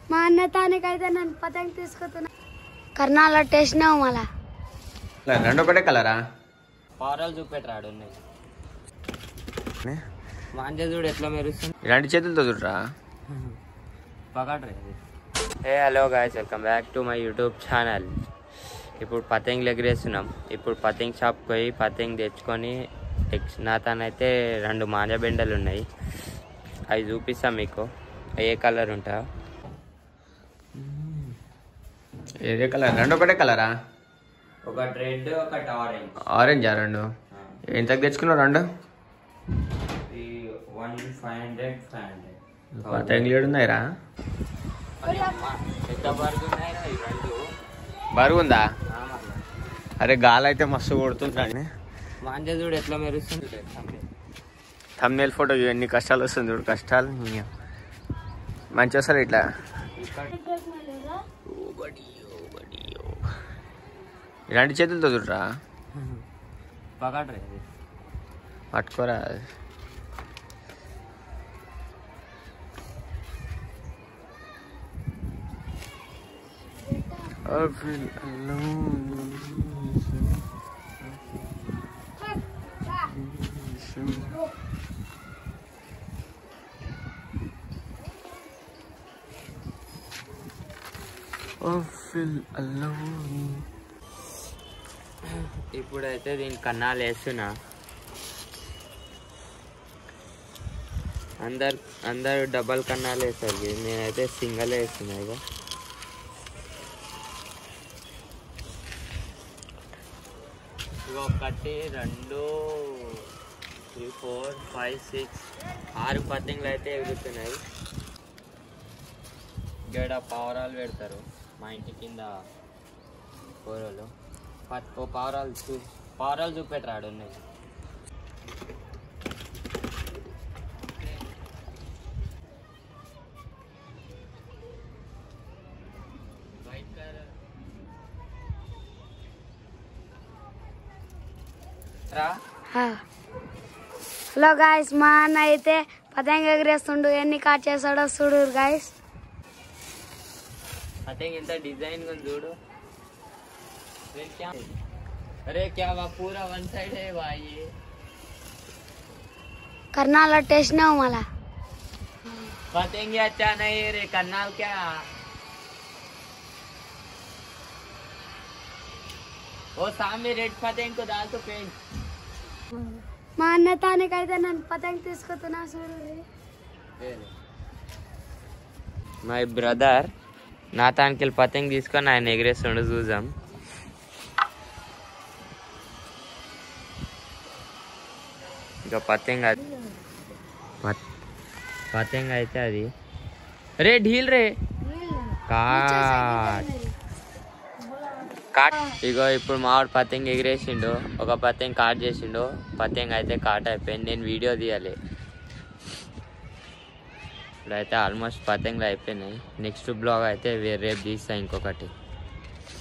మా అన్న తానికైతే నన్ను పతంగి తీసుకుతున్నా కర్ణాల టేస్ట్ నావు మళ్ళా రెండు ఒకటే కలరా పారాలు చూపెట్టాడు ఉన్నాయి మాంజ చూడు ఎట్లా మెరుస్తుంది ఇలాంటి చేతులతో చూడరా పకడ్రే ఏ hello guys welcome back to my YouTube channel ఇప్పుడు పతంగులు ఎగిరేస్తున్నాం ఇప్పుడు పతంగ్ షాప్కి పోయి పతంగ్ తెచ్చుకొని ఎక్స్ నా తనైతే రెండు మాంజ బెండలు ఉన్నాయి అవి చూపిస్తాం మీకు అవి ఏ కలర్ ఉంటాయో ఏ కలర్ రెండు ఒకటే కలరా ఒకటి రెడ్ ఒకటి ఆరెంజ్ ఆరెంజా రెండు ఎంతకు తెచ్చుకున్నావు రెండు one five hundred five hundred పతంగులు ఏడు ఉన్నాయిరా పెద్ద బర్గ్ ఉన్నాయి ఈ రెండు బరువుందా ఆ మళ్ళా. అరే గాలి అయితే మస్తు కొడుతుందండి మాంజ చూడు ఎట్లా మెరుస్తుంది thumbnail ఫోటో ఎన్ని కష్టాలు వస్తుంది చూడు కష్టాలు నీ- మంచి వస్తారు ఇట్లా ఇలాంటి చేతులతో చూడరా పకడ్రే పట్టుకోరా I feel alone. I feel alone. ఇప్పుడైతే దీని కన్నాలు వేస్తున్నా అందరు అందరు డబల్ కన్నాలు వేస్తారు ఇది. నేనైతే సింగల్ వేస్తున్నా ఇక ఇక ఒకటి రెండు త్రీ ఫోర్ ఫైవ్ సిక్స్ ఆరు పద్దెంగులు అయితే ఎగురుతున్నాయి ఇక్కడ పావురాలు పెడతారు మా ఇంటి కింద కూరలు పట్- ఓ పావురాలు చూ పావురాలు చూపెట్టరాడు ఉన్నాయి వైట్ కలర్ రా హలో గాయస్ మా అన్న అయితే పతంగి ఎగిరేస్తుండు ఎన్ని కాట్ చేస్తాడో చూడు గాయస్ అదే ఇంత డిజైన్ ఉంది చూడు अरे क्या अरे क्या हुआ पूरा वन साइड है भाई ये కర్ణాల టేస్ట్ నావు మళ్ళా पतेंगे अच्छा नहीं है रे करनाल क्या वो सामने रेड पतेंग को डाल तो पेंट మా అన్న తానికైతే నన్ను పతంగి తీసుకుతున్నా చూడు మై బ్రదర్ నా తానికి పతంగ్ తీసుకొని ఆయన ఎగిరేస్తుండు చూసాం ఇంకా పతంగ్ అది పత్- పతంగ్ అయితే అది రే ఢీల్ రే కాట్ కాట్ ఇగో ఇప్పుడు మావాడు పతంగ్ ఎగిరేసిండు ఒక పతంగ్ కాట్ చేసిండు పతంగ్ అయితే కాట్ అయిపోయింది నేను వీడియో తీయాలి ఇప్పుడైతే ఆల్మోస్ట్ పతంగులు అయిపోయినాయి నెక్స్ట్ బ్లాగ్ అయితే వే- రేపు తీస్తా ఇంకొకటి